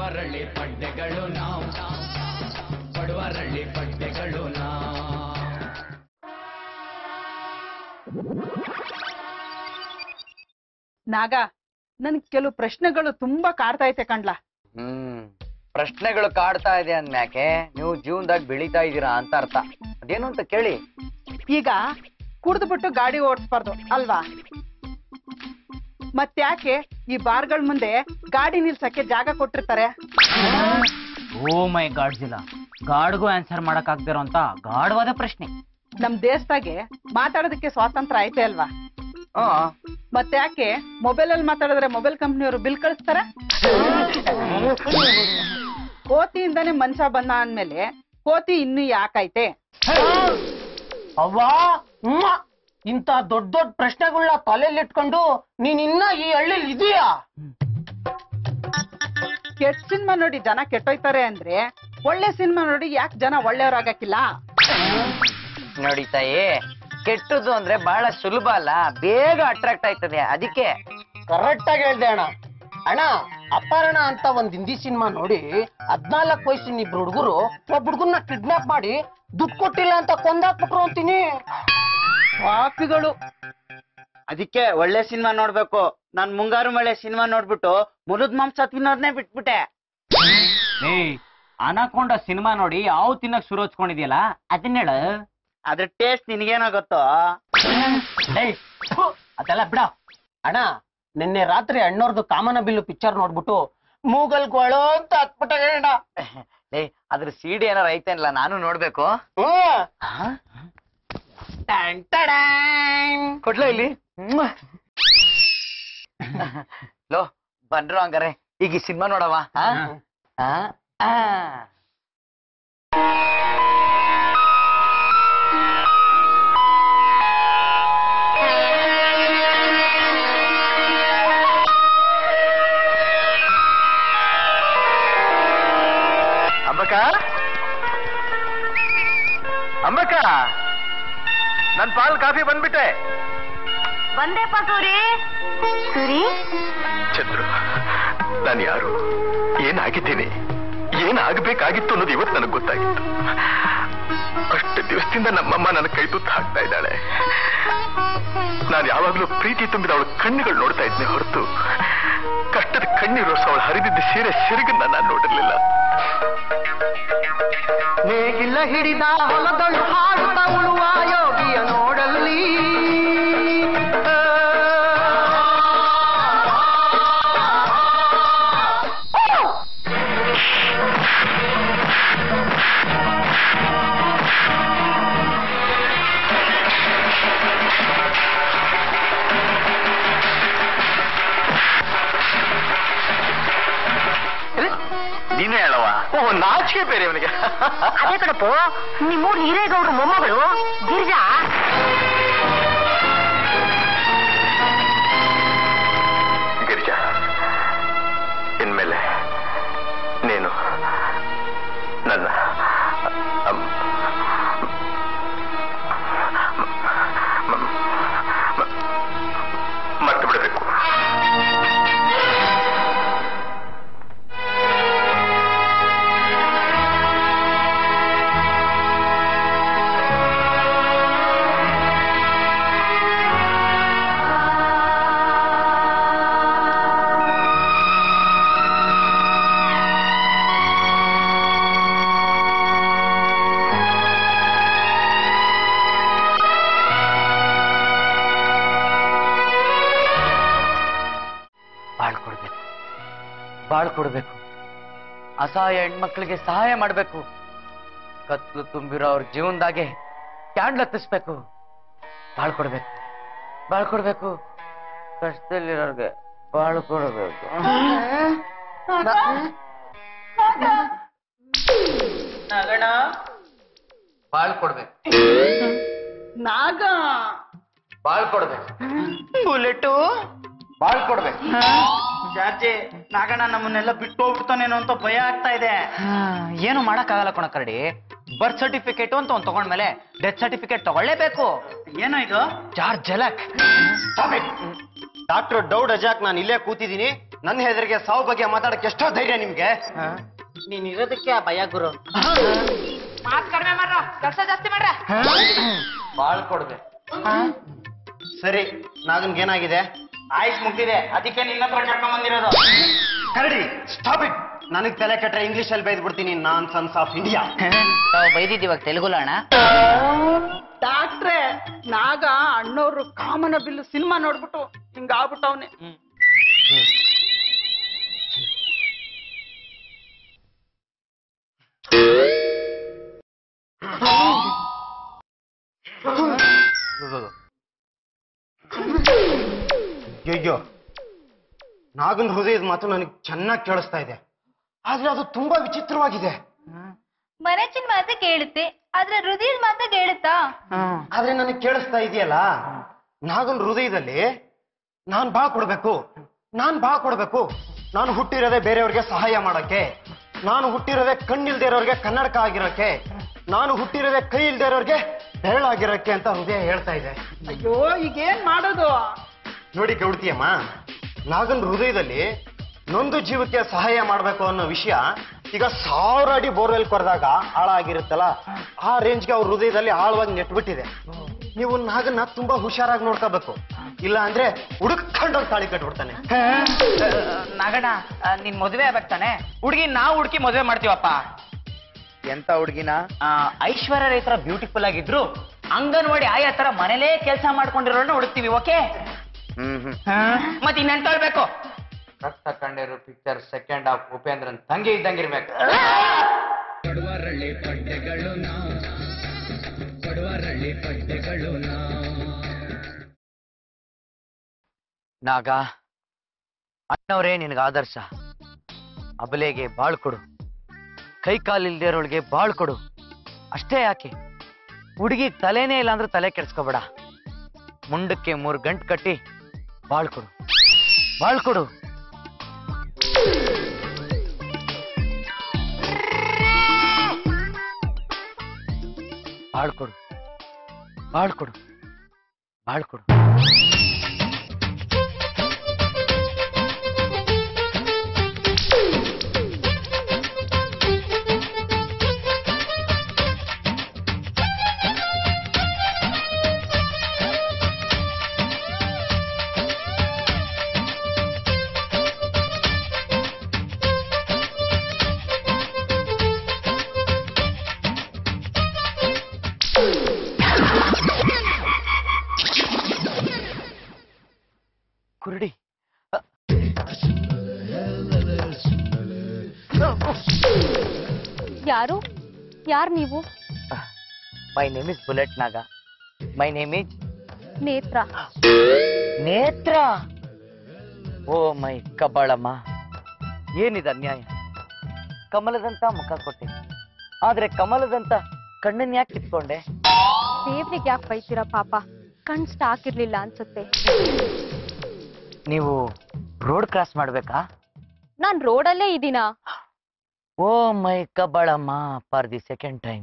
ಬಡವರಳ್ಳಿ ಪಡ್ಡೆಗಳು ನಾವು ಬಡವರಳ್ಳಿ ಪಡ್ಡೆಗಳು ನಾವು ನಾಗ ನನ್ ಕೆಲವು ಪ್ರಶ್ನೆಗಳು ತುಂಬಾ ಕಾಡ್ತಾ ಐತೆ ಕಣ್ಲಾ ಹ್ಮ್ ಪ್ರಶ್ನೆಗಳು ಕಾಡ್ತಾ ಇದೆ ಅಂದ್ಮ್ಯಾಕೆ ನೀವು ಜೀವನದಾಗ ಬೆಳೀತಾ ಇದ್ದೀರಾ ಅಂತ ಅರ್ಥ ಅದೇನು ಅಂತ ಕೇಳಿ ಈಗ ಕುಡ್ದ್ಬಿಟ್ಟು ಗಾಡಿ ಓಡಿಸ್ಬಾರ್ದು ಅಲ್ವಾ ಮತ್ತ್ಯಾಕೆ ಈ ಬಾರ್ಗಳ ಮುಂದೆ ಗಾಡಿ ನಿಲ್ಸಕ್ಕೆ ಜಾಗ ಕೊಟ್ಟಿರ್ತಾರೆ ಓ ಮೈ ಗಾಡ್ಜಿಲ್ಲ ಗಾಡ್ಗೂ ಆನ್ಸರ್ ಮಾಡಕ್ ಆಗ್ದಿರೋ ಅಂತ ಗಾಢವಾದ ಪ್ರಶ್ನೆ ನಮ್ ದೇಶದಾಗೆ ಮಾತಾಡೋದಕ್ಕೆ ಸ್ವಾತಂತ್ರ್ಯ ಐತೆ ಅಲ್ವಾ ಹ್ಮ್ ಮತ್ತ್ಯಾಕೆ ಮೊಬೈಲ್ ಅಲ್ಲಿ ಮಾತಾಡಿದ್ರೆ ಮೊಬೈಲ್ ಕಂಪ್ನಿಯವರು ಬಿಲ್ ಕಳಿಸ್ತಾರ ಕೋತಿಯಿಂದಾನೇ ಮನುಷ್ಯ ಬಂದ ಅಂದ್ಮೇಲೆ ಕೋತಿ ಇನ್ನು ಯಾಕೈತೆ ಅವ್ವಾ ಉಮ್ಮ, ಇಂಥ ದೊಡ್ಡ ದೊಡ್ಡ ಪ್ರಶ್ನೆಗಳನ್ನ ತಲೆಯಲ್ಲಿ ಇಟ್ಕೊಂಡು ನೀನ್ ಇನ್ನ ಈ ಹಳ್ಳಿಲಿ ಇದೀಯಾ ಕೆಟ್ಟ ಸಿನಿಮಾ ನೋಡಿ ಜನ ಕೆಟ್ಟೋಯ್ತಾರೆ ಅಂದ್ರೆ ಒಳ್ಳೆ ಸಿನಿಮಾ ನೋಡಿ ಯಾಕೆ ಜನ ಒಳ್ಳೆಯವ್ರಾಗಕ್ಕಿಲ್ಲ ನೋಡಿ ತಾಯಿ ಕೆಟ್ಟದ್ದು ಅಂದ್ರೆ ಬಹಳ ಸುಲಭ ಅಲ್ಲ ಬೇಗ ಅಟ್ರಾಕ್ಟ್ ಆಯ್ತದೆ ಅದಕ್ಕೆ ಕರೆಕ್ಟ್ ಆಗಿ ಹೇಳ್ದೆ ಅಣ್ಣ ಅಣ್ಣ ಅಪಹರಣ ಅಂತ ಒಂದ್ ಹಿಂದಿ ಸಿನಿಮಾ ನೋಡಿ ಹದ್ನಾಲ್ಕು ವಯಸ್ಸಿನ ಇಬ್ರು ಹುಡುಗರು ಒಬ್ಬ ಹುಡುಗನ್ನ ಕಿಡ್ನಾಪ್ ಮಾಡಿ ದುಡ್ಡು ಕೊಟ್ಟಿಲ್ಲ ಅಂತ ಕೊಂದಾಕ್ಬಿಟ್ರು ಅಂತೀನಿ ಪಾಪಿಗಳು ಅದಕ್ಕೆ ಒಳ್ಳೆ ಸಿನಿಮಾ ನೋಡ್ಬೇಕು ನಾನ್ ಮುಂಗಾರು ಮಳೆ ಸಿನಿಮಾ ನೋಡ್ಬಿಟ್ಟು ಮುರಿದ್ ಮಾಂಸ ತಿನ್ನೋದ್ನೇ ಬಿಟ್ಬಿಟ್ಟೆ ಏಯ್ ಅನಕೊಂಡ ಸಿನಿಮಾ ನೋಡಿ ಯಾವ ತಿನ್ನಕ್ ಶುರು ಹಚ್ಕೊಂಡಿದ್ಯಲ್ಲ ಅದನ್ನ ಹೇಳ ಅದ್ರ ಟೇಸ್ಟ್ ನಿನಗೇನೋ ಗೊತ್ತೋ ಏಯ್, ಥು, ಅದೆಲ್ಲ ಬಿಡ ಅಣ್ಣ ನಿನ್ನೆ ರಾತ್ರಿ ಅಣ್ಣವ್ರದ್ದು ಕಾಮನ ಬಿಲ್ಲು ಪಿಕ್ಚರ್ ನೋಡ್ಬಿಟ್ಟು ಮೂಗಲ್ಗೋಳು ಅಂತ ಹತ್ಬಿಟ್ಟ ಅಣ್ಣ ಲೇ ಅದ್ರ ಸಿಡಿ ಏನಾರ ಐತೇನಿಲ್ಲ ನಾನು ನೋಡ್ಬೇಕು ಹ್ಮ್ ಟನ್ ಟಡಾನ್. ಕೊಡ್ಲ ಇಲ್ಲಿ ಮ್ಮ್. ಲೋ ಬಂದ್ರು ಹಂಗಾರೆ ಈಗ ಈ ಸಿನಿಮಾ ನೋಡವ ಆ? ಆ? ಆ. ಅಂಬಕ ಅಂಬಕ ನನ್ ಪಾಲ್ ಕಾಫಿ ಬಂದ್ಬಿಟ್ಟೆ ಬಂದೆಪ್ಪ ಸೂರಿ ಸೂರಿ ಚಂದ್ರು ನಾನು ಯಾರು ಏನಾಗಿದ್ದೀನಿ ಏನಾಗಬೇಕಾಗಿತ್ತು ಅನ್ನೋದು ಇವತ್ತು ನನಗೆ ಗೊತ್ತಾಗಿತ್ತು ಅಷ್ಟು ದಿವಸದಿಂದ ನಮ್ಮಮ್ಮ ನನ್ನ ಕೈ ತುತ್ತು ಹಾಕ್ತಾ ಇದ್ದಾಳೆ ನಾನು ಯಾವಾಗಲೂ ಪ್ರೀತಿ ತುಂಬಿದ ಅವಳ ಕಣ್ಣುಗಳು ನೋಡ್ತಾ ಇದ್ದೆ ಹೊರತು ಕಷ್ಟದ ಕಣ್ಣೀರು ಅವಳು ಹರಿದಿದ್ದ ಸೀರೆ ಸಿರುಗನ್ನ ನಾನು ನೋಡಿರ್ಲಿಲ್ಲ ನೇಗಿಲ ಹಿಡಿದ ಹೊಲದಳು ಹಾಡುತ್ತ ಉಳುವ ಯೋಗಿಯ ನೋಡಲ್ಲಿ ನೀನೇ ಹೇಳವ ಓ ನಾಚಿಕೆ ಬೇರೆ ಅವನಿಗೆ ಅದೇ ಕಣಪ್ಪು ನಿಮ್ಮೂರ್ ಹಿರೇಗೌಡ್ರ ಮೊಮ್ಮಗಳು ಗಿರಿಜಾ ಗಿರಿಜಾ ಇನ್ಮೇಲೆ ನೀನು ನನ್ನ ಅಮ್- ಮ- ಮ- ಮರ್ತು ಬಿಡಬೇಕು ಬಾಳ್ ಕೊಡ್ಬೇಕು ಬಾಳ್ ಕೊಡ್ಬೇಕು ಅಸಹಾಯ ಹೆಣ್ಮಕ್ಳಿಗೆ ಸಹಾಯ ಮಾಡ್ಬೇಕು ಕತ್ಲು ತುಂಬಿರೋ ಅವ್ರ ಜೀವನದಾಗೆ ಕ್ಯಾಂಡ್ಲ್ ಹತ್ತಿಸ್ಬೇಕು ಬಾಳ್ ಕೊಡ್ಬೇಕು ಬಾಳ್ ಕೊಡ್ಬೇಕು ಕಷ್ಟದಲ್ಲಿರೋರ್ಗೆ ಬಾಳ್ ಕೊಡ್ಬೇಕು ಬಾಳ್ ಕೊಡ್ಬೇಕು ನಾಗ ಬಾಳ್ ಕೊಡ್ಬೇಕು ಬುಲೆಟು ಬಾಳ್ ಕೊಡ್ಬೇಕು ಜಾರ್ಜಿ ನಾಗಣ್ಣ ನಮ್ಮನ್ನೆಲ್ಲ ಬಿಟ್ಟು ಹೋಗ್ಬಿಡ್ತಾನೇನೋ ಅಂತ ಭಯ ಆಗ್ತಾ ಇದೆ ಏನು ಮಾಡಕ್ಕಾಗಲ್ಲ ಕಣ ಕರಡಿ ಬರ್ತ್ ಸರ್ಟಿಫಿಕೇಟ್ ಅಂತ ಒಂದ್ ತಗೊಂಡ್ಮೇಲೆ ಡೆತ್ ಸರ್ಟಿಫಿಕೇಟ್ ತಗೊಳ್ಳೇಬೇಕು ಏನೋ ಇದು ಜಾರ್ಜ್ ಜಲಕ್ ಡಾಕ್ಟರ್ ಡೌಡ್ ಅಜಾಕ್ ನಾನು ಇಲ್ಲೇ ಕೂತಿದ್ದೀನಿ ನನ್ನ ಹೆದರಿಗೆ ಸಾವು ಬಗ್ಗೆ ಮಾತಾಡಕ್ಕೆ ಎಷ್ಟೋ ಧೈರ್ಯ ನಿಮ್ಗೆ ನೀನ್ ಇರೋದಕ್ಕೆ ಆ ಭಯ ಗುರು ಮಾತ್ ಕಡಿಮೆ ಮಾಡ್ರ ಕೆಲಸ ಜಾಸ್ತಿ ಮಾಡ್ರ ಬಾಳ್ ಕೊಡ್ಬೇಕು ಸರಿ ನಾಗನ್ಗೆ ಏನಾಗಿದೆ ಆಯ್ಸ್ ಮುಗ್ದಿದೆ ಅದಕ್ಕೆ ನಿನ್ನ ಹತ್ರ ಕರ್ಕೊಂಡ್ ಬಂದಿರೋದು ಕರಡಿ ಸ್ಟಾಪ್ ಇಟ್ ನನಗ್ ತಲೆ ಕೆಟ್ರೆ ಇಂಗ್ಲಿಷ್ ಅಲ್ಲಿ ಬೈದ್ ಬಿಡ್ತೀನಿ ನಾನ್ ಸನ್ಸ್ ಆಫ್ ಇಂಡಿಯಾ ತಾವು ಬೈದಿದ್ದು ಇವಾಗ ತೆಲುಗುಲ ಅಣ್ಣ ಡಾಕ್ಟ್ರೆ ನಾಗ ಅಣ್ಣವ್ರು ಕಾಮನ ಬಿಲ್ಲು ಸಿನಿಮಾ ನೋಡ್ಬಿಟ್ಟು ಹಿಂಗ ಆಗ್ಬಿಟ್ಟವ್ನೆ ಅಯ್ಯೋ ನಾಗನ್ ಹೃದಯದ ಮಾತು ನನಗೆ ಚೆನ್ನಾಗಿ ಕೇಳಿಸ್ತಾ ಇದೆ ಆದ್ರೆ ಅದು ತುಂಬಾ ವಿಚಿತ್ರವಾಗಿದೆ ಮನಸ್ಸಿನ ಮಾತ ಕೇಳುತ್ತೆ ಆದ್ರೆ ಹೃದಯದ ಮಾತ ಕೇಳುತ್ತಾ ಆದ್ರೆ ನನಗೆ ಕೇಳಿಸ್ತಾ ಇದೆಯಲ್ಲ ನಾಗನ್ ಹೃದಯದಲ್ಲಿ ನಾನ್ ಬಾ ಕೊಡ್ಬೇಕು ನಾನ್ ಬಾ ಕೊಡ್ಬೇಕು ನಾನು ಹುಟ್ಟಿರೋದೇ ಬೇರೆಯವ್ರಿಗೆ ಸಹಾಯ ಮಾಡಕ್ಕೆ ನಾನು ಹುಟ್ಟಿರೋದೇ ಕಣ್ಣಿಲ್ದೇ ಇರೋರಿಗೆ ಕನ್ನಡಕ ಆಗಿರೋಕೆ ನಾನು ಹುಟ್ಟಿರೋದೇ ಕೈ ಇಲ್ದೇ ಇರೋರಿಗೆ ಬೆರಳಾಗಿರೋಕೆ ಅಂತ ಹೃದಯ ಹೇಳ್ತಾ ಇದೆ ಅಯ್ಯೋ ಈಗೇನ್ ಮಾಡೋದು ನೋಡಿ ಗೌಡ್ತಿಯಮ್ಮ ನಾಗನ್ ಹೃದಯದಲ್ಲಿ ನೊಂದು ಜೀವಕ್ಕೆ ಸಹಾಯ ಮಾಡಬೇಕು ಅನ್ನೋ ವಿಷಯ ಈಗ ಸಾವಿರ ಅಡಿ ಬೋರ್ವೆಲ್ ಕೊರೆದಾಗ ಆಳ ಆಗಿರುತ್ತಲ್ಲ ಆ ರೇಂಜ್ಗೆ ಅವ್ರ ಹೃದಯದಲ್ಲಿ ಆಳವಾಗಿ ನೆಟ್ಬಿಟ್ಟಿದೆ ನೀವು ನಾಗನ್ನ ತುಂಬಾ ಹುಷಾರಾಗಿ ನೋಡ್ಕೋಬೇಕು ಇಲ್ಲ ಅಂದ್ರೆ ಹುಡುಕೊಂಡವ್ರು ತಾಳಿ ಕಟ್ಬಿಡ್ತಾನೆ ನಾಗಣ್ಣ ಆ, ನಿನ್ ಮದುವೆ ಆಗ್ಬೇಕು ತಾನೆ ಹುಡುಗಿ ನಾವು ಹುಡುಕಿ ಮದುವೆ ಮಾಡ್ತೀವಪ್ಪ ಎಂತ ಹುಡುಗಿನ ಆ, ಐಶ್ವರ್ಯ ರೈ ತರ ಬ್ಯೂಟಿಫುಲ್ ಆಗಿದ್ರು ಅಂಗನವಾಡಿ ಆಯಾ ತರ ಮನೇಲೇ ಕೆಲಸ ಮಾಡ್ಕೊಂಡಿರೋಣ ಹುಡುಕ್ತಿವಿ ಓಕೆ ಹ್ಮ್ ಹ್ಮ್ ಮತ್ತೆ ಇನ್ನೆಂತ ಹೇಳ್ಬೇಕು ರಕ್ತ ಕಂಡಿರೋ ಪಿಕ್ಚರ್ ಸೆಕೆಂಡ್ ಆಫ್ ಉಪೇಂದ್ರನ್ ತಂಗಿ ಇದ್ದಂಗಿರ್ಬೇಕು ಪಡುವರಳ್ಳಿ ಪಡ್ಡೆಗಳು ನಾವು ಪಡುವರಳ್ಳಿ ಪಡ್ಡೆಗಳು ನಾವು ನಾಗ ಅಣ್ಣವರೇ ನಿನಗೆ ಆದರ್ಶ ಅಬಲೆಗೆ ಬಾಳ್ ಕೊಡು ಕೈ ಕಾಲಿಲ್ದೇ ಇರೋಳಿಗೆ ಬಾಳ್ ಕೊಡು ಅಷ್ಟೇ ಯಾಕೆ ಹುಡುಗಿ ತಲೆನೇ ಇಲ್ಲ ಅಂದ್ರೆ ತಲೆ ಕೆಡ್ಸ್ಕೊಬೇಡ ಮುಂಡಕ್ಕೆ ಮೂರು ಗಂಟು ಕಟ್ಟಿ ಬಾಳ್ ಕೊಡು ಬಾಳ್ ಕೊಡು ಬಾಳ್ ಕೊಡು ಬಾಳ್ ಕೊಡು ಬಾಳ್ ಕೊಡು ಕುರುಡಿ ಯಾರು ಯಾರು ನೀವು ಮೈ ನೇಮ್ ಇಸ್ ಬುಲೆಟ್ ನಾಗ ಮೈ ನೇಮ್ ಇಸ್ ನೇತ್ರ ನೇತ್ರ ಓ ಮೈ ಕಬ್ಬಾಳಮ್ಮ ಏನಿದೆ ಅನ್ಯಾಯ ಕಮಲದಂತ ಮುಖ ಕೊಟ್ಟೆ ಆದ್ರೆ ಕಮಲದಂತ ಕಣ್ಣನ್ ಯಾಕೆ ಕಿತ್ಕೊಂಡೆ ದೇವ್ರಿಗೆ ಯಾಕೆ ಬೈತೀರಾ ಪಾಪ ಕಣ್ ಸ್ಟಾಕ್ ಇರ್ಲಿಲ್ಲ ಅನ್ಸುತ್ತೆ ನೀವು ರೋಡ್ ಕ್ರಾಸ್ ಮಾಡ್ಬೇಕಾ ನಾನ್ ರೋಡಲ್ಲೇ ಇದೀನಾ oh my Kabbalamma for the second time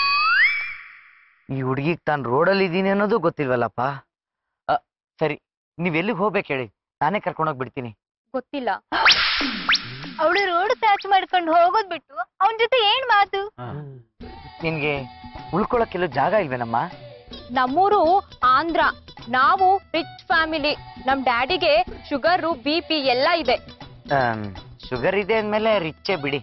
ಈ ಹುಡುಗಿಗ್ ತಾನು ರೋಡಲ್ಲಿ ಇದ್ದೀನಿ ಅನ್ನೋದು ಗೊತ್ತಿಲ್ವಲ್ಲಪ್ಪ ಅ, ಸರಿ ನೀವ್ ಎಲ್ಲಿಗೆ ಹೋಗ್ಬೇಕು ಹೇಳಿ ನಾನೇ ಕರ್ಕೊಂಡೋಗಿ ಬಿಡ್ತೀನಿ ಗೊತ್ತಿಲ್ಲ ಅವಳು ರೋಡ್ ಕ್ರಾಸ್ ಮಾಡ್ಕೊಂಡು ಹೋಗೋದ್ ಬಿಟ್ಟು ಅವನ್ ಜೊತೆ ಏನ್ ಮಾತು ನಿನ್ಗೆ ಉಳ್ಕೊಳಕ್ಕೆಲ್ಲ ಜಾಗ ಇಲ್ವೇನಮ್ಮ ನಮ್ಮೂರು ಆಂಧ್ರ ನಾವು ರಿಚ್ ಫ್ಯಾಮಿಲಿ ನಮ್ ಡ್ಯಾಡಿಗೆ ಶುಗರು ಬಿ ಪಿ ಎಲ್ಲ ಇದೆ ಶುಗರ್ ಇದೆ ಅಂದ್ಮೇಲೆ ರಿಚ್ಚೇ ಬಿಡಿ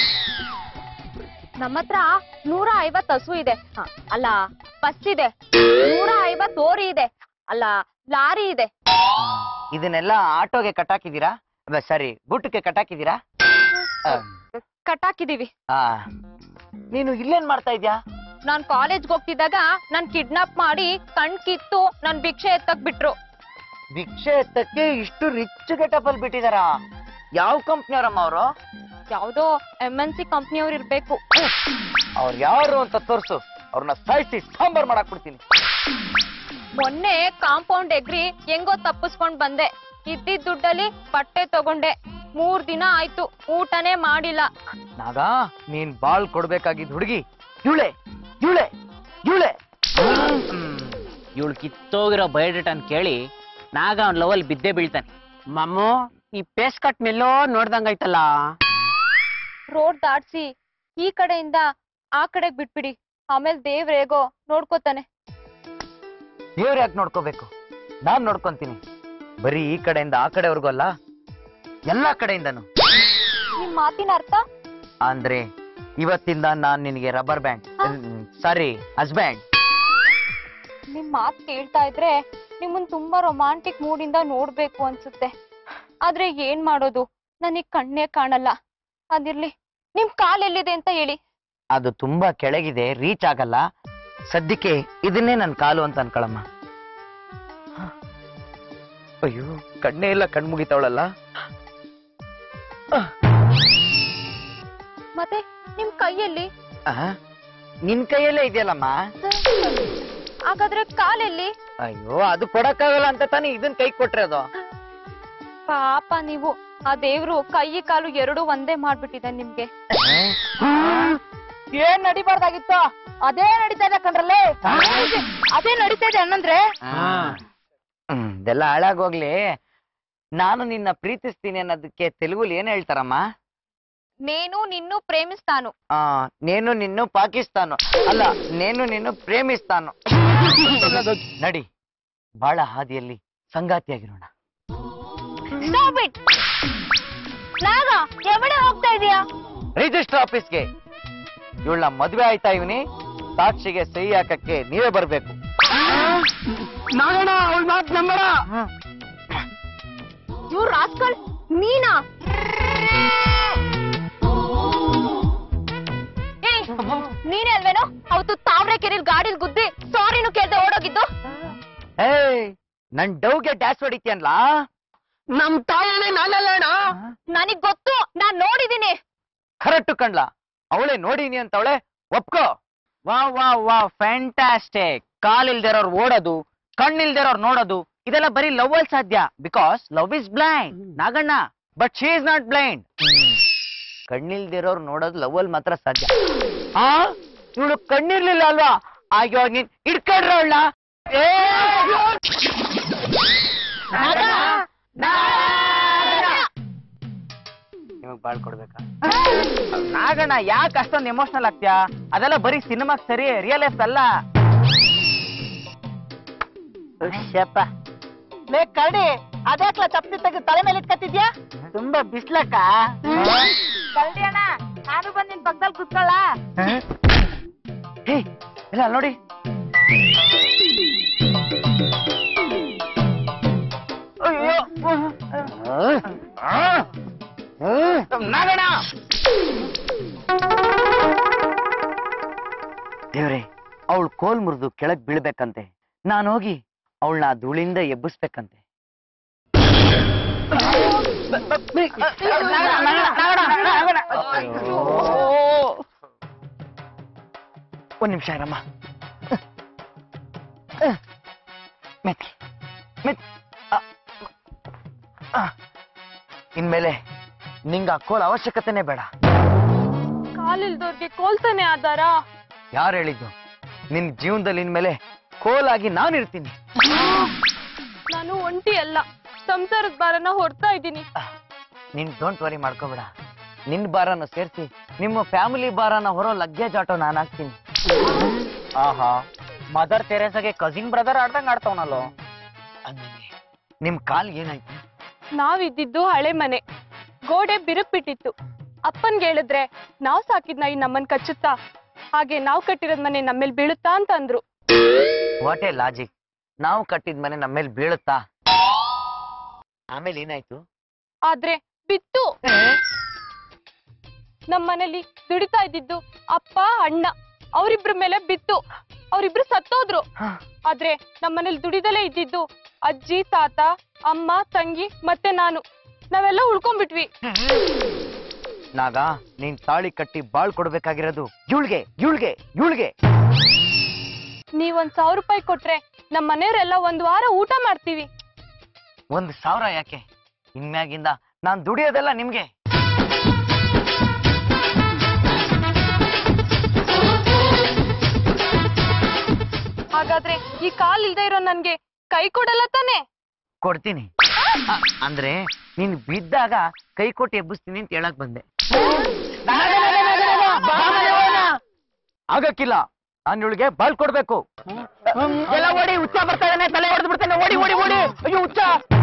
ನಮ್ಮ ಹತ್ರ ನೂರ ಐವತ್ ಹಸು ಇದೆ ಹ, ಅಲ್ಲ ಬಸ್ ಇದೆ ನೂರ ಐವತ್ ಓರಿ ಇದೆ ಅಲ್ಲ ಲಾರಿ ಇದೆ ಇದನ್ನೆಲ್ಲ ಆಟೋಗೆ ಕಟ್ಟಾಕಿದ್ದೀರಾ ಸಾರಿ ಬುಟ್ಟಕ್ಕೆ ಕಟ್ಟಾಕಿದ್ದೀರಾ ಆ, ಕಟ್ಟಾಕಿದೀವಿ ಆ, ನೀನು ಇಲ್ಲೇನ್ ಮಾಡ್ತಾ ಇದ್ಯಾ ನಾನ್ ಕಾಲೇಜ್ಗೆ ಹೋಗ್ತಿದ್ದಾಗ ನಾನ್ ಕಿಡ್ನಾಪ್ ಮಾಡಿ ಕಣ್ ಕಿತ್ತು ನನ್ ಭಿಕ್ಷೆ ಎತ್ತಕ್ ಬಿಟ್ರು ಭಿಕ್ಷೆ ಎತ್ತಕ್ಕೆ ಇಷ್ಟು ರಿಚ್ ಗೆಟಪ್ ಅಲ್ಲಿ ಬಿಟ್ಟಿದಾರ ಯಾವ ಕಂಪ್ನಿಯವರಮ್ಮ ಅವರು ಯಾವ್ದೋ ಎಂ ಎನ್ ಸಿ ಕಂಪ್ನಿಯವ್ರು ಇರ್ಬೇಕು ಅವ್ರು ಯಾರು ಅಂತ ತೋರ್ಸು ಅವ್ರನ್ನ ಸಾಯಿಸಿ ಸಾಂಬಾರ್ ಮಾಡಕ್ ಬಿಡ್ತೀನಿ ಮೊನ್ನೆ ಕಾಂಪೌಂಡ್ ಎಗ್ರಿ ಹೆಂಗೋ ತಪ್ಪಿಸ್ಕೊಂಡ್ ಬಂದೆ ಇದ್ದಿದ್ ದುಡ್ಡಲ್ಲಿ ಬಟ್ಟೆ ತಗೊಂಡೆ ಮೂರ್ ದಿನ ಆಯ್ತು ಊಟನೇ ಮಾಡಿಲ್ಲ ನಾಗ ನೀನ್ ಬಾಳ್ ಕೊಡ್ಬೇಕಾಗಿದ್ ಹುಡುಗಿ ಇವಳೆ ಇವಳೆ ಇವಳೆ ಇವಳು ಕಿತ್ತೋಗಿರೋ ಬಯೋಡೇಟನ್ ಕೇಳಿ ನಾಗ ಅವ್ನ ಲವಲ್ ಬಿದ್ದೇ ಬೀಳ್ತಾನೆ ಮಮ್ಮು ಈ ಪೇಸ್ ಕಟ್ ಮೆಲ್ಲೋ ನೋಡ್ದಂಗೈತಲ್ಲ ರೋಡ್ ದಾಟ್ಸಿ ಈ ಕಡೆಯಿಂದ ಆ ಕಡೆಗ್ ಬಿಟ್ಬಿಡಿ ಆಮೇಲೆ ದೇವ್ರ ಹೇಗೋ ನೋಡ್ಕೋತಾನೆ ದೇವ್ರು ಯಾಕೆ ನೋಡ್ಕೋಬೇಕು ನಾನ್ ನೋಡ್ಕೊಂತೀನಿ ಬರೀ ಈ ಕಡೆಯಿಂದ ಆ ಕಡೆವರೆಗೂ ಅಲ್ಲ ಎಲ್ಲಾ ಕಡೆಯಿಂದನು ನಿಮ್ ಮಾತಿನ ಅರ್ಥ ಅಂದ್ರೆ ಇವತ್ತಿಂದ ನಾನ್ ನಿನಗೆ ರಬ್ಬರ್ ಬ್ಯಾಂಡ್ ಸಾರಿ ಹಸ್ಬ್ಯಾಂಡ್ ನಿಮ್ ಮಾತ್ ಕೇಳ್ತಾ ಇದ್ರೆ ನಿಮ್ಮನ್ ತುಂಬಾ ರೊಮ್ಯಾಂಟಿಕ್ ಮೂಡಿಂದ ನೋಡ್ಬೇಕು ಅನ್ಸುತ್ತೆ ಆದ್ರೆ ಏನ್ ಮಾಡೋದು ನನಗ್ ಕಣ್ಣೇ ಕಾಣಲ್ಲ ಅದಿರ್ಲಿ ನಿಮ್ ಕಾಲ್ ಎಲ್ಲಿದೆ ಅಂತ ಹೇಳಿ ಅದು ತುಂಬಾ ಕೆಳಗಿದೆ ರೀಚ್ ಆಗಲ್ಲ ಸದ್ಯಕ್ಕೆ ಇದನ್ನೇ ನನ್ ಕಾಲು ಅಂತ ಅನ್ಕೊಳಮ್ಮ ಹ. ಅಯ್ಯೋ ಕಣ್ಣೇ ಇಲ್ಲ ಕಣ್ಮುಗಿತಾವಳಲ್ಲ ಮತ್ತೆ ನಿಮ್ ಕೈಯಲ್ಲಿ ಆ, ನಿನ್ ಕೈಯಲ್ಲೇ ಇದೆಯಲ್ಲಮ್ಮ ಹಾಗಾದ್ರೆ ಕಾಲೆಲ್ಲಿ ಅಯ್ಯೋ ಅದು ಕೊಡಕ್ಕಾಗಲ್ಲ ಅಂತ ತಾನೇ ಇದನ್ ಕೈ ಕೊಟ್ರೆ ಅದು ಪಾಪ ನೀವು ಆ ದೇವ್ರು ಕೈ ಕಾಲು ಎರಡು ಒಂದೇ ಮಾಡ್ಬಿಟ್ಟಿದೆ ನಿಮ್ಗೆ ಏನ್ ನಡಿಬಾರ್ದಾಗಿತ್ತು ಅದೇ ನಡೀತಾ ಇದೆ ಕಣ್ರಲ್ಲೇ ಅದೇ ನಡೀತಾ ಇದೆ ಅನ್ನಂದ್ರೆ ಹ್ಮ್ ಇದೆಲ್ಲ ಹಾಳಾಗೋಗ್ಲಿ ನಾನು ನಿನ್ನ ಪ್ರೀತಿಸ್ತೀನಿ ಅನ್ನೋದಕ್ಕೆ ತೆಲುಗುಲಿ ಏನ್ ಹೇಳ್ತಾರಮ್ಮ నేను నిన్ను ప్రేమిస్తాను ಆ ನೇನು ನಿನ್ನು ಪಾಕಿಸ್ತಾನು ಅಲ್ಲ ನೇನು ನಿನ್ನು ಪ್ರೇಮಿಸ್ತಾನು ನಡಿ ಬಾಳ ಹಾದಿಯಲ್ಲಿ ಸಂಗಾತಿಯಾಗಿರೋಣ ಸ್ಟಾಪ್ ಇಟ್ ನಾಗ ಎവിടെ ಹೋಗ್ತಾ ಇದೀಯಾ ರಿಜಿಸ್ಟರ್ ಆಫೀಸ್ಗೆ ಇವಳ ಮದ್ವೆ ಆಯ್ತಾ ಇವನಿ ಸಾಕ್ಷಿಗೆ ಸಹಿ ಹಾಕಕ್ಕೆ ನೀವೇ ಬರ್ಬೇಕು ನಾಗಣ್ಣ ಅವಳ ಮಾತ್ ನಂಬರ ಇವ್ರು ರಾಸ್ಕಲ್ ನೀನಾ ಏಯ್ ನೀನೇ ಅಲ್ವೇನೋ ಅವತ್ತು ತಾವ್ರೆ ಕೆರೆಲ್ ಗಾಡಿಲ್ ಗುದ್ದಿ ಸಾರಿನು ಕೇಳ್ದೆ ಓಡೋಗಿದ್ದು ಏಯ್ ನನ್ ಡೌಗೆ ಡ್ಯಾಶ್ ಹೊಡಿತೀಯನ್ಲ ನಮ್ ತಾಯನೇ ನಾನಲ್ಲಣ್ಣ ನನಗ್ ಗೊತ್ತು ನಾನ್ ನೋಡಿದೀನಿ ಕರೆಕ್ಟ್ ಕಣ್ಲ ಅವಳೆ ನೋಡಿನಿ ಅಂತವಳೆ ಒಪ್ಕೋ ವಾ ವಾ ವಾ ಫ್ಯಾಂಟಾಸ್ಟಿಕ್ ಕಾಲಿಲ್ದಿರೋರ್ ಓಡೋದು ಕಣ್ಣಿಲ್ದಿರೋರ್ ನೋಡೋದು ಇದೆಲ್ಲ ಬರೀ ಲವ್ ಅಲ್ಲಿ ಸಾಧ್ಯ because love is blind Naganna but she is not blind ಕಣ್ಣಿಲ್ದಿರೋರ್ ನೋಡೋದು ಲವ್ ಅಲ್ಲಿ ಮಾತ್ರ ಸಾಧ್ಯ ಆ ಇವಳು ಕಣ್ಣಿರ್ಲಿಲ್ಲ ಅಲ್ವಾ ಅಯ್ಯೋ ನೀನ್ ಇಡ್ಕೊಂಡ್ರ ಅವಳ ನಿಮಗ್ ಬಾಳ್ ಕೊಡ್ಬೇಕಾ ನಾಗಣ್ಣ ಯಾಕೆ ಅಷ್ಟೊಂದು ಎಮೋಷನಲ್ ಆಗ್ತೀಯಾ ಅದೆಲ್ಲ ಬರೀ ಸಿನಿಮಾಗ್ ಸರಿ ರಿಯಲ್ ಲೈಫ್ ಅಲ್ಲ ಶಪ್ಪ ಲೇ ಕರಡಿ ಅದ್ಯಾಕ್ಲ ಚಪ್ಪಲಿ ತೆಗೆದು ತಲೆ ಮೇಲೆ ಇಟ್ಕತ್ತಿದ್ಯಾ ತುಂಬಾ ಬಿಸ್ಲಕ್ಕ ಕರಡಿ ಅಣ್ಣ ನಾನು ಬಂದ್ ನಿನ್ ಪಕ್ಕದಲ್ಲಿ ಕುತ್ಕೊಳ್ಳ ಹೇ ಇಲ್ಲ ಅಲ್ಲ್ ನೋಡಿ ಅಯ್ಯೋ ನಾಗಣ್ಣ ದೇವ್ರೆ ಅವಳು ಕೋಲ್ ಮುರಿದು ಕೆಳಗ್ ಬೀಳ್ಬೇಕಂತೆ ನಾನು ಹೋಗಿ ಅವಳನ್ನ ಧೂಳಿಂದ ಎಬ್ಬಿಸ್ಬೇಕಂತೆ ಒಂದ್ ನಿಮಿಷ ಇರಮ್ಮ ಮೆತ್ತಿ ಮೆತ್ ಆ, ಆ. ಇನ್ಮೇಲೆ ನಿಂಗ ಆ ಕೋಲ್ ಅವಶ್ಯಕತೆನೇ ಬೇಡ ಕಾಲಿಲ್ದವ್ರಿಗೆ ಕೋಲ್ತಾನೆ ಆಧಾರ ಯಾರು ಹೇಳಿದ್ದು ನಿನ್ ಜೀವನದಲ್ಲಿ ಇನ್ಮೇಲೆ ಕೋಲಾಗಿ ನಾನು ಇರ್ತೀನಿ ನಾನು ಒಂಟಿ ಅಲ್ಲ ಸಂಸಾರದ ಭಾರನ ಹೊರ್ತಾ ಇದ್ದೀನಿ ನೀನ್ ಡೋಂಟ್ ವರಿ ಮಾಡ್ಕೋಬೇಡ ನಿನ್ ಬಾರನ ಸೇರ್ಸಿ ನಿಮ್ಮ ಫ್ಯಾಮಿಲಿ ಬಾರನ ಹೊರೋ ಲಗ್ಗೇಜ್ ಆಟೋ ನಾನು ಹಾಕ್ತೀನಿ ಆಹಾ ಮದರ್ ತೆರೇಸಾಗೆ ಕಸಿನ್ ಬ್ರದರ್ ಆಡ್ದಂಗ್ ಆಡ್ತಾವನಲ್ಲೋ ಅಂದಂಗೆ ನಿಮ್ ಕಾಲ್ ಏನಾಯ್ತು ನಾವಿದ್ದಿದ್ದು ಹಳೆ ಮನೆ ಗೋಡೆ ಬಿರುಕ್ ಬಿಟ್ಟಿತ್ತು ಅಪ್ಪನ್ಗೆ ಹೇಳಿದ್ರೆ ನಾವ್ ಸಾಕಿದ್ ನಾಯಿ ನಮ್ಮನ್ ಕಚ್ಚುತ್ತಾ ಹಾಗೆ ನಾವ್ ಕಟ್ಟಿರೋದ್ ಮನೆ ನಮ್ಮೇಲ್ ಬೀಳುತ್ತಾ ಅಂತ ಅಂದ್ರು ವಾಟ್ ಎ ಲಾಜಿಕ್ ನಾವು ಕಟ್ಟಿದ ಮನೆ ನಮ್ಮ ಮೇಲೆ ಬೀಳುತ್ತಾ ಆಮೇಲೆ ಏನಾಯ್ತು ಆದ್ರೆ ಬಿತ್ತು ನಮ್ ಮನೇಲಿ ದುಡಿತಾ ಇದ್ದಿದ್ದು ಅಪ್ಪ ಅಣ್ಣ ಅವ್ರಿಬ್ರ ಮೇಲೆ ಬಿತ್ತು ಅವ್ರಿಬ್ರು ಸತ್ತೋದ್ರು ಆದ್ರೆ ನಮ್ ಮನೇಲಿ ದುಡಿದಲೇ ಇದ್ದಿದ್ದು ಅಜ್ಜಿ ತಾತ ಅಮ್ಮ ತಂಗಿ ಮತ್ತೆ ನಾನು ನಾವೆಲ್ಲ ಉಳ್ಕೊಂಡ್ಬಿಟ್ವಿ ನಾಗ ನೀನ್ ತಾಳಿ ಕಟ್ಟಿ ಬಾಳ್ ಕೊಡ್ಬೇಕಾಗಿರೋದು ಇವ್ಳ್ಗೆ ಇವ್ಳ್ಗೆ ಇವ್ಳ್ಗೆ ನೀವೊಂದ್ ಸಾವಿರ ರೂಪಾಯಿ ಕೊಟ್ರೆ ನಮ್ ಮನೆಯವರೆಲ್ಲ ಒಂದ್ ವಾರ ಊಟ ಮಾಡ್ತೀವಿ ಒಂದ್ ಸಾವಿರ ಯಾಕೆ ಇನ್ಮ್ಯಾಗಿಂದ ನಾನ್ ದುಡಿಯೋದೆಲ್ಲ ನಿಮ್ಗೆ ಹಾಗಾದ್ರೆ ಈ ಕಾಲ್ ಇಲ್ದೇ ಇರೋ ನನ್ಗೆ ಕೈ ಕೊಡಲ್ಲ ತಾನೆ ಕೊಡ್ತೀನಿ ಅ- ಅಂದ್ರೆ ನೀನ್ ಬಿದ್ದಾಗ ಕೈ ಕೊಟ್ಟು ಎಬ್ಬಿಸ್ತೀನಿ ಅಂತ ಹೇಳಕ್ ಬಂದೆ ಆಗಕ್ಕಿಲ್ಲ ನಾನು ಇವಳಿಗೆ ಬಾಳ್ ಕೊಡ್ಬೇಕು ಎಲ್ಲ ಓಡಿ ಹುಚ್ಚ ಬರ್ತಾ ಇದ್ದಾನೆ ತಲೆ ಹೊಡೆದು ಬಿಡ್ತಾನೆ ಓಡಿ ಓಡಿ ಓಡಿ ಅಯ್ಯೋ ಹುಚ್ಚ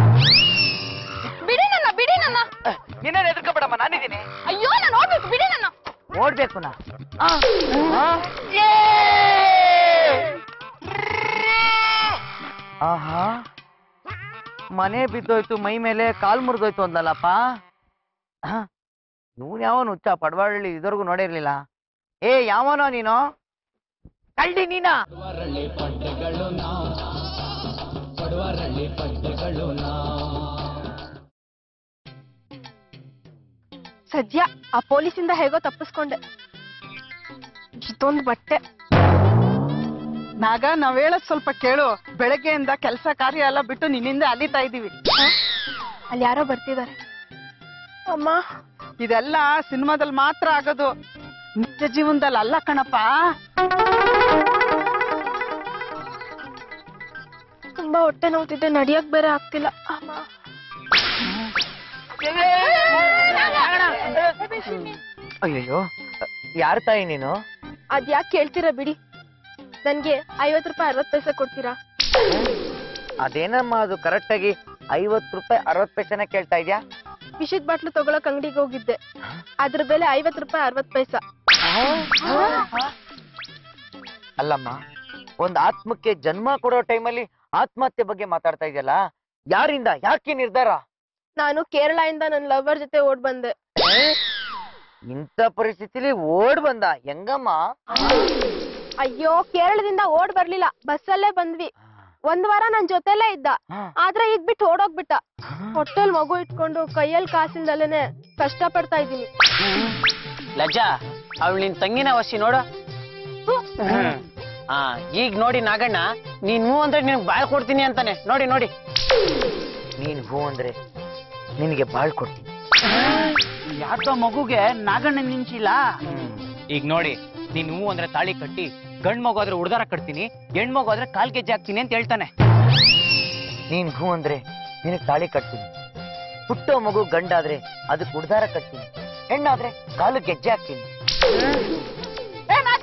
ಬಿಡಿ ನನ್ನ ಬಿಡಿ ನನ್ನ ನೀನೇನ್ ಎದ್ರಕಬೇಡಮ್ಮ ನಾನಿದ್ದೀನಿ ಅಯ್ಯೋ ನಾನು ಹೋಗ್ಬೇಕು ಬಿಡಿ ನನ್ನ ಓಡ್ಬೇಕು ನಾ ಆಹಾ ಮನೆ ಬಿದ್ದೋಯ್ತು ಮೈ ಮೇಲೆ ಕಾಲ್ ಮುರಿದೋಯ್ತು ಅಂದಲ್ಲಪ್ಪ ಇವನ್ ಯಾವನು ಹುಚ್ಚ ಪಡವಾಳಿ ಇದುವರೆಗೂ ನೋಡಿರ್ಲಿಲ್ಲ ಏ ಯಾವನೋ ನೀನು ಕಳ್ಳಿ ನೀನಾ ಪಡುವರಳ್ಳಿ ಪಡ್ಡೆಗಳು ನಾವು ಪಡುವರಳ್ಳಿ ಪಡ್ಡೆಗಳು ನಾವು ಸದ್ಯ ಆ ಪೊಲೀಸಿಂದ ಹೇಗೋ ತಪ್ಪಿಸ್ಕೊಂಡೆ ಇದೊಂದು ಬಟ್ಟೆ ನಾಗ ನಾವ್ ಹೇಳದ್ ಸ್ವಲ್ಪ ಕೇಳು ಬೆಳಗ್ಗೆಯಿಂದ ಕೆಲಸ ಕಾರ್ಯ ಎಲ್ಲ ಬಿಟ್ಟು ನಿನ್ನಿಂದ ಅಲಿತಾ ಇದೀವಿ ಅಲ್ಲಿ ಯಾರೋ ಬರ್ತಿದ್ದಾರೆ ಅಮ್ಮ ಇದೆಲ್ಲ ಸಿನಿಮಾದಲ್ಲಿ ಮಾತ್ರ ಆಗೋದು ನಿತ್ಯ ಜೀವನದಲ್ಲಿ ಅಲ್ಲ ಕಣಪ್ಪ ತುಂಬಾ ಹೊಟ್ಟೆ ನೋವ್ತಿದ್ದೆ ನಡಿಯಕ್ ಬೇರೆ ಆಗ್ತಿಲ್ಲ ಅಮ್ಮ ಅಯ್ಯಯ್ಯೋ ಯಾರ ತಾಯಿ ನೀನು ಅದ್ಯಾಕ್ ಕೇಳ್ತೀರಾ ಬಿಡಿ ನನ್ಗೆ ಐವತ್ ರೂಪಾಯಿ ಅರವತ್ ಪೈಸೆ ಕೊಡ್ತೀರಾ ಅದೇನಮ್ಮ ಅದು ಕರೆಕ್ಟ್ ಆಗಿ ಐವತ್ತು ರೂಪಾಯಿ ಅರವತ್ತು ಪೈಸೆನ ಕೇಳ್ತಾ ಇದ್ಯಾ ವಿಷದ ಬಾಟ್ಲು ತಗೊಳಕ್ ಅಂಗಡಿಗೆ ಹೋಗಿದ್ದೆ ಅದ್ರ ಬೆಲೆ ಐವತ್ ರೂಪಾಯಿ ಅರವತ್ ಪೈಸಾ ಅಲ್ಲಮ್ಮ ಒಂದ್ ಆತ್ಮಕ್ಕೆ ಜನ್ಮ ಕೊಡೋ ಟೈಮಲ್ಲಿ ಆತ್ಮಹತ್ಯೆ ಬಗ್ಗೆ ಮಾತಾಡ್ತಾ ಇದೆಯಲ್ಲ ಯಾರಿಂದ ಯಾಕೆ ನಿರ್ಧಾರ ನಾನು ಕೇರಳದಿಂದ ನನ್ನ ಲವರ್ ಜೊತೆ ಓಡ್ ಬಂದೆ ಇಂಥ ಪರಿಸ್ಥಿತಿಲಿ ಓಡ್ ಬಂದ ಹೆಂಗಮ್ಮ ಅಯ್ಯೋ ಕೇರಳದಿಂದ ಓಡ್ ಬರ್ಲಿಲ್ಲ ಬಸ್ಸಲ್ಲೇ ಬಂದ್ವಿ ಒಂದ್ ವಾರ ನನ್ ಜೊತೆಲೇ ಇದ್ದ ಆದ್ರೆ ಇದ್ ಬಿಟ್ಟು ಓಡೋಗ್ಬಿಟ್ಟ ಹೊಟ್ಟೆಲ್ ಮಗು ಇಟ್ಕೊಂಡು ಕೈಯಲ್ಲಿ ಕಾಸಿಂದಲೇನೆ ಕಷ್ಟ ಪಡ್ತಾ ಇದೀನಿ ಲಜ್ಜಾ ಅವಳು ನಿನ್ ತಂಗಿನ ವಸಿ ನೋಡು ಹಾ ಈಗ ನೋಡಿ ನಾಗಣ್ಣ ನೀನ್ ಹ್ಞೂ ಅಂದ್ರೆ ನಿನ್ಗೆ ಬಾಳ್ ಕೊಡ್ತೀನಿ ಅಂತಾನೆ ನೋಡಿ ನೋಡಿ ನೀನ್ ಹೂ ಅಂದ್ರೆ ನಿನಗೆ ಬಾಳ್ ಕೊಡ್ತೀನಿ ಯಾಕೋ ಮಗುಗೆ ನಾಗಣ್ಣ ನಿಂಚಿಲ್ಲ ಈಗ ನೋಡಿ ನೀನ್ ಹೂ ಅಂದ್ರೆ ತಾಳಿ ಕಟ್ಟಿ ಗಂಡ್ ಮಗು ಆದ್ರೆ ಉಡ್ದಾರ ಕಟ್ತೀನಿ ಹೆಣ್ ಮಗು ಆದ್ರೆ ಕಾಲ್ ಗೆಜ್ಜೆ ಹಾಕ್ತೀನಿ ಅಂತ ಹೇಳ್ತಾನೆ ನೀನ್ ಹೂ ಅಂದ್ರೆ ನಿನಗ್ ತಾಳಿ ಕಟ್ತೀನಿ ಹುಟ್ಟೋ ಮಗು ಗಂಡಾದ್ರೆ ಅದಕ್ಕೆ ಉಡ್ದಾರ ಕಟ್ತೀನಿ ಹೆಣ್ಣಾದ್ರೆ ಕಾಲು ಗೆಜ್ಜೆ ಹಾಕ್ತೀನಿ ಏ ನಾಗ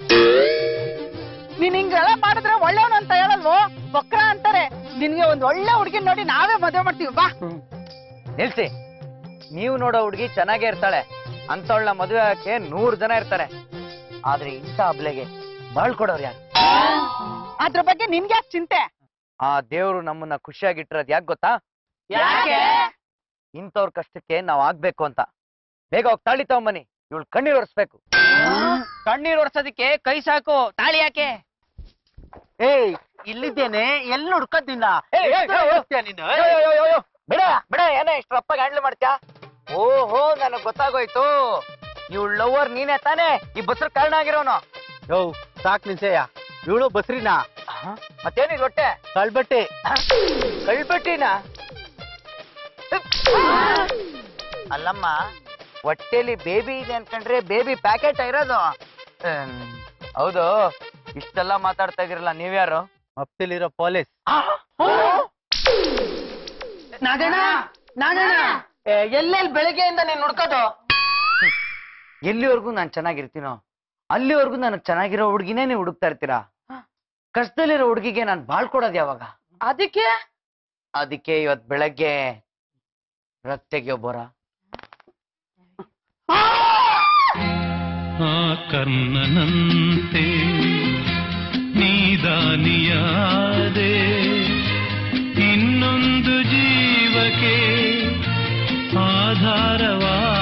ನೀನ್ ಹಿಂಗೆಲ್ಲ ಮಾಡಿದ್ರೆ ಒಳ್ಳೆಯವನು ಅಂತ ಹೇಳಲ್ವೋ ಬಕ್ರ ಅಂತಾರೆ ನಿನ್ಗೆ ಒಂದ್ ಒಳ್ಳೆ ಹುಡುಗಿ ನೋಡಿ ನಾವೇ ಮದುವೆ ಮಾಡ್ತೀವಿ ಬಾ ನಿಲ್ಸಿ ನೀವು ನೋಡೋ ಹುಡುಗಿ ಚೆನ್ನಾಗೇ ಇರ್ತಾಳೆ ಅಂತವಳನ್ನ ಮದುವೆ ಆಗಕ್ಕೆ ನೂರ್ ಜನ ಇರ್ತಾರೆ ಆದ್ರೆ ಇಂಥ ಅಬ್ಲೆಗೆ ಬಾಳ್ ಕೊಡೋರು ಯಾರು ಅದ್ರ ಬಗ್ಗೆ ನಿನ್ಗೆ ಯಾಕೆ ಚಿಂತೆ ಆ ದೇವ್ರು ನಮ್ಮನ್ನ ಖುಷಿಯಾಗಿಟ್ಟಿರೋದ್ ಯಾಕೆ ಗೊತ್ತಾ ಯಾಕೆ ಇಂಥವ್ರ ಕಷ್ಟಕ್ಕೆ ನಾವ್ ಆಗ್ಬೇಕು ಅಂತ ಬೇಗ ಹೋಗಿ ತಾಳಿ ತಗೊಂಬನ್ನಿ ಇವಳು ಕಣ್ಣೀರ್ ಒರೆಸ್ಬೇಕು ಕಣ್ಣೀರ್ ಒರ್ಸೋದಕ್ಕೆ ಕೈ ಸಾಕು ತಾಳಿ ಯಾಕೆ ಏಯ್ ಇಲ್ಲಿದ್ದೇನೆ ಎಲ್ಲಿ ಹುಡ್ಕದ್ನಿಲ್ಲ ಬಿಡ ಬಿಡ ಏನೇ ಇಷ್ಟು ರಪ್ಪಾಗಿ ಹ್ಯಾಂಡ್ಲ್ ಮಾಡ್ತ್ಯಾ ಓಹೋ ನನಗ್ ಗೊತ್ತಾಗೋಯ್ತು ಇವಳು ಲವರ್ ನೀನೇ ತಾನೇ ಈ ಬಸ್ರ ಕಾರಣ ಆಗಿರೋನು ಯೋ ಸಾಕ್ ನಿಲ್ಸಯ್ಯ ಇವಳು ಬಸ್ರಿನ ಮತ್ತೇನಿದ್ ಹೊಟ್ಟೆ ಕಳ್ಬಟ್ಟೆ ಕಳ್ಬಿಟ್ಟಿನ ಅಲ್ಲಮ್ಮ ಹೊಟ್ಟೆಲಿ ಬೇಬಿ ಇದೆ ಅನ್ಕೊಂಡ್ರೆ ಬೇಬಿ ಪ್ಯಾಕೆಟ್ ಇರೋದು ಹ್ಮ್, ಹೌದು ಇಷ್ಟೆಲ್ಲ ಮಾತಾಡ್ತಾ ಇದೀರಲ್ಲ ನೀವ್ಯಾರು ಮಪ್ತಿಲಿರೋ ಪೊಲೀಸ್ ನಾಗಣ್ಣ ನಾಗಣ್ಣ ಎಲ್ಲೆಲ್ಲಿ ಬೆಳಗ್ಗೆಯಿಂದ ನೀನ್ ಹುಡ್ಕೋದು ಎಲ್ಲಿವರೆಗೂ ನಾನು ಚೆನ್ನಾಗಿರ್ತೀನೋ ಅಲ್ಲಿವರೆಗೂ ನನಗೆ ಚೆನ್ನಾಗಿರೋ ಹುಡುಗಿನೇ ನೀವು ಹುಡುಕ್ತಾ ಇರ್ತೀರಾ ಕಷ್ಟದಲ್ಲಿರೋ ಹುಡುಗಿಗೆ ನಾನು ಬಾಳ್ ಕೊಡೋದು ಯಾವಾಗ ಅದಕ್ಕೆ ಅದಕ್ಕೆ ಇವತ್ ಬೆಳಗ್ಗೆ ರಕ್ತ ತೆಗಿಯೋಬೋರ ಆ ಕರ್ಣನಂತೆ ನೀದಾನಿಯಾದೆ ಇನ್ನೊಂದು ಜೀವಕ್ಕೆ ಆಧಾರವಾ